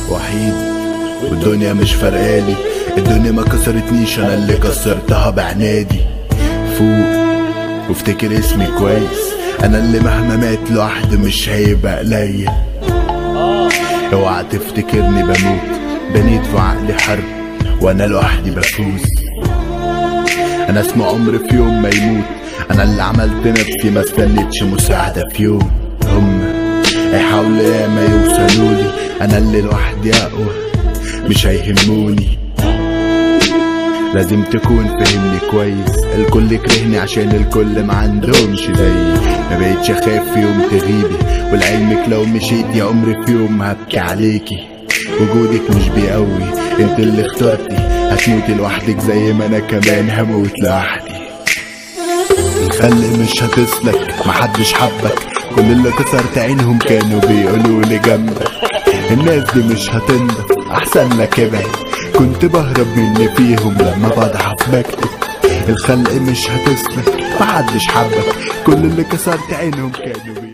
وحيد والدنيا مش فرقالي الدنيا ما كسرتنيش انا اللي كسرتها بعنادي فوق وافتكر اسمي كويس انا اللي مهما مات لوحدي مش هيبقى قليل اوعى تفتكرني بموت بنيت في عقلي حرب وانا لوحدي بفوز انا اسم عمري في يوم ما يموت انا اللي عملت نفسي ما استنيتش مساعدة في يوم هم هيحاولوا ياما يوصلوا لي انا اللي لوحدي اقوى مش هيهموني لازم تكون فهمني كويس الكل كرهني عشان الكل ما عندهمش زيي ما بقتش اخاف في يوم تغيبي ولعلمك لو مشيت يا عمري في يوم هبكي عليكي وجودك مش بيقوي انت اللي اخترتي هتموتي لوحدك زي ما انا كمان هموت لوحدي الخل مش هتسلك محدش حبك كل اللي كسرت عينهم كانوا بيقولوا لي جنبك الناس دي مش هتنضف احسن لك ابعد كنت بهرب من اللي فيهم لما بضعف بكتب الخلق مش هتسلك محدش حبك كل اللي كسرت عينهم كانوا